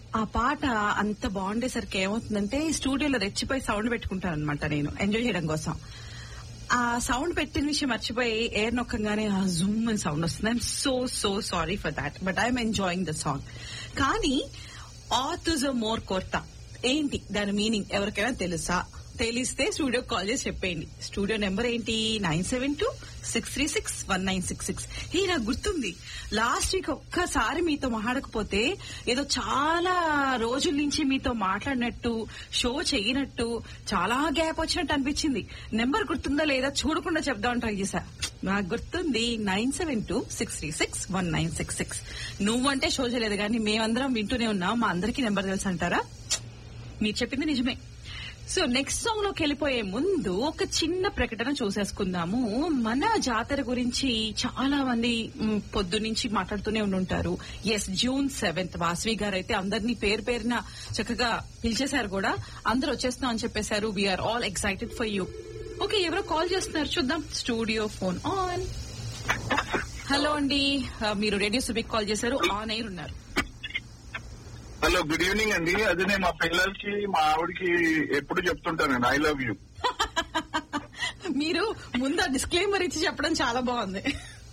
ఆ పాట అంత బాగుండేసరికి ఏమవుతుందంటే స్టూడియోలో రెచ్చిపోయి సౌండ్ పెట్టుకుంటాను అనమాట నేను ఎంజాయ్ చేయడం కోసం ఆ సౌండ్ పెట్టిన విషయం మర్చిపోయి ఎయిర్ నొక్కగానే ఆ జూమ్ అని సౌండ్ వస్తుంది I'm so so sorry for that but I'm enjoying the song కానీ ఆతుజ మోర్ కోర్తా ఏంటి దాని మీనింగ్ ఎవరికైనా తెలుసా తెలిస్తే స్టూడియో కాల్ చేసి చెప్పేయండి స్టూడియో నెంబర్ ఏంటి nine seven two six three six one nine six six hey నాకు గుర్తుంది లాస్ట్ వీక్ ఒక్కసారి మీతో మాట్లాడకపోతే ఏదో చాలా రోజుల నుంచి మీతో మాట్లాడినట్టు షో చేయనట్టు చాలా గ్యాప్ వచ్చినట్టు అనిపించింది నెంబర్ గుర్తుందా లేదా చూడకుండా చెప్దాం ట్రై చేశా నాకు గుర్తుంది nine seven two six three six one nine six six నువ్వంటే షో చేయలేదు కానీ మేమందరం వింటూనే ఉన్నాం మా అందరికీ నెంబర్ తెలుసు అంటారా మీరు చెప్పింది నిజమే సో నెక్స్ట్ సాంగ్ లోకి వెళ్ళిపోయే ముందు ఒక చిన్న ప్రకటన చూసేసుకుందాము మన జాతర గురించి చాలా మంది మ్, పొద్దు నుంచి మాట్లాడుతూనే ఉండుంటారు ఎస్ జూన్ సెవెంత్ వాసవి గారు అయితే అందరినీ పేరు పేరున చక్కగా పిలిచేశారు కూడా అందరూ వచ్చేస్తున్నాం అని చెప్పేశారు we're all excited for you okay ఎవరో కాల్ చేస్తున్నారు చూద్దాం స్టూడియో ఫోన్ ఆన్ హలో అండి ఆ, మీరు రేడియో సుబిక్ కాల్ చేశారు ఆన్ ఎయిర్ ఉన్నారు హలో గుడ్ ఈవినింగ్ అండి అదే నేను మా పిల్లలకి మా ఆవిడకి ఎప్పుడు చెప్తుంటానండి ఐ లవ్ యూ మీరు ముందు డిస్క్లైమర్ ఇచ్చి చెప్పడం చాలా బాగుంది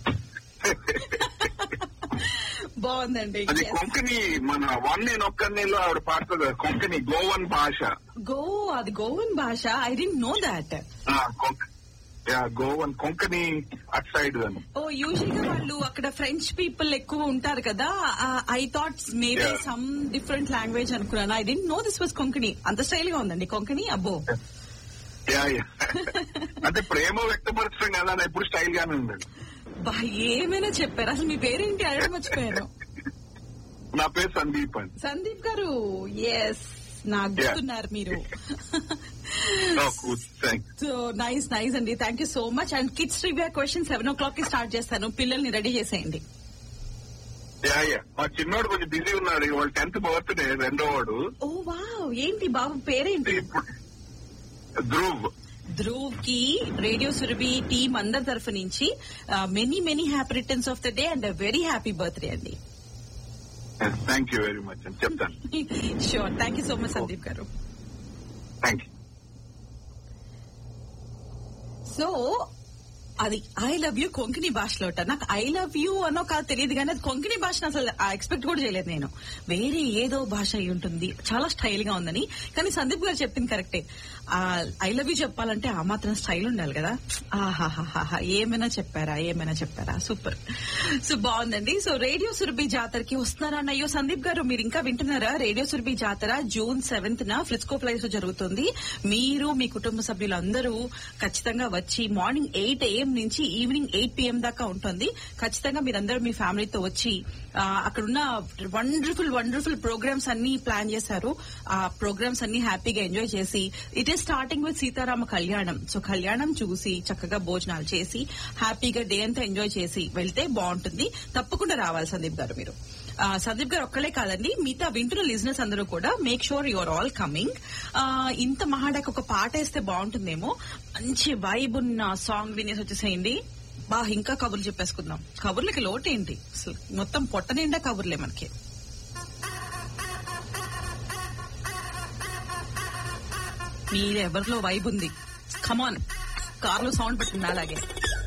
బాగుందండి అది కొంకణి మన వన్ నేను ఒక్కరినిలో ఆవిడ పాడుతుంది కదా, కొంకణి గోవన్ భాష గో అది గోవన్ భాష ఐ డెంట్ నో దాట్ ఆ, Konkani- yeah, Goan Konkani at side అని ఓ యూజువల్ గా వాళ్ళు అక్కడ ఫ్రెంచ్ పీపుల్ ఎక్కువ ఉంటారు కదా I thought maybe Yeah. Some different language అనుకున్నాను I didn't know this was Konkani అంత స్టైల్ గా ఉందండి కొంకణి అబ్బో యా, యా. అంటే ప్రేమ వ్యక్తపరచడం కదా అని ఎప్పుడు స్టైల్ గానే ఉందండి బా ఏమైనా చెప్పారు అసలు మీ పేరేంటి అడగడం మర్చిపోయాను నా పేరు సందీప్ అండి సందీప్ గారు ఎస్ నాకు గుర్తున్నారు మీరు థ్యాంక్స్ సో నైస్ నైస్ అండి thank you so much and kids trivia question seven o'clock కి స్టార్ట్ చేస్తాను పిల్లల్ని రెడీ చేసేయండి యా యా మా చిన్నోడు కొంచెం బిజీ ఉన్నాడు వాళ్ళ టెన్త్ బర్త్డే రెండో వాడు ఓ వావ్ ఏంటి బాబు పేరేంటి ఇప్పుడు ధ్రువ్ ధ్రువ్ కి రేడియో సురభి టీమ్ అందరి తరఫు నుంచి many many happy returns of the day and very happy birthday అండి థ్యాంక్ యూ వెరీ మచ్ అని చెప్తాను sure thank you so much Sandeep garu thank you so అది ఐ లవ్ యూ కొంకణి భాషలోట నాకు ఐ లవ్ యూ అనో కాదు తెలియదు కానీ అది కొంకణి భాషను అసలు ఎక్స్పెక్ట్ కూడా చేయలేదు నేను వేరే ఏదో భాష అయి ఉంటుంది చాలా స్టైల్ గా ఉందని కానీ సందీప్ గారు చెప్పింది కరెక్టే ఐ లవ్ యూ చెప్పాలంటే ఆ మాత్రం స్టైల్ ఉండాలి కదా ఆహాహాహా ఏమైనా చెప్పారా ఏమైనా చెప్పారా సూపర్ సో బాగుందండి సో రేడియో సురభి జాతరకి వస్తున్నారా అన్న అయ్యో సందీప్ గారు మీరు ఇంకా వింటున్నారా radio Surabhi Jathara June seventh న ఫ్రిస్కో ప్లేస్ లో జరుగుతుంది మీరు మీ కుటుంబ సభ్యులందరూ ఖచ్చితంగా వచ్చి మార్నింగ్ ఎయిట్ ఏఎం నుంచి ఈవినింగ్ ఎయిట్ పిఎం దాకా ఉంటుంది ఖచ్చితంగా మీరందరూ మీ ఫ్యామిలీతో వచ్చి ఆ, అక్కడున్న వండర్ఫుల్ వండర్ఫుల్ ప్రోగ్రామ్స్ అన్ని ప్లాన్ చేశారు ఆ ప్రోగ్రామ్స్ అన్ని హ్యాపీగా ఎంజాయ్ చేసి it is starting with Sitarama Kalyanam so కళ్యాణం చూసి చక్కగా భోజనాలు చేసి హ్యాపీగా డే అంతా ఎంజాయ్ చేసి వెళ్తే బాగుంటుంది తప్పకుండా రావాలి సందీప్ గారు మీరు ఆ, సందీప్ గారు ఒక్కలే కాదండి మిగతా వింటున్న లిజినెస్ అందరూ కూడా make sure your all coming ఇంత మహాడకు ఒక పాట వేస్తే బాగుంటుందేమో మంచి వైబ్ ఉన్న సాంగ్ వినేసి వచ్చేసేయండి బా ఇంకా కబుర్లు చెప్పేసుకుందాం కబుర్లకి లోటేంటి అసలు మొత్తం పొట్ట నిండా కబుర్లే మనకి మీరెవరిలో వైబ్ ఉంది కమాన్ కార్లో సౌండ్ పెట్టింది అలాగే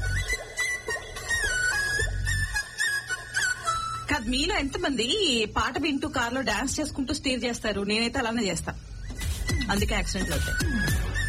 కాదు మీలో ఎంతమంది పాట వింటూ కార్లో డాన్స్ చేసుకుంటూ స్టీర్ చేస్తారు నేనైతే అలానే చేస్తా అందుకే యాక్సిడెంట్లు అవుతాయి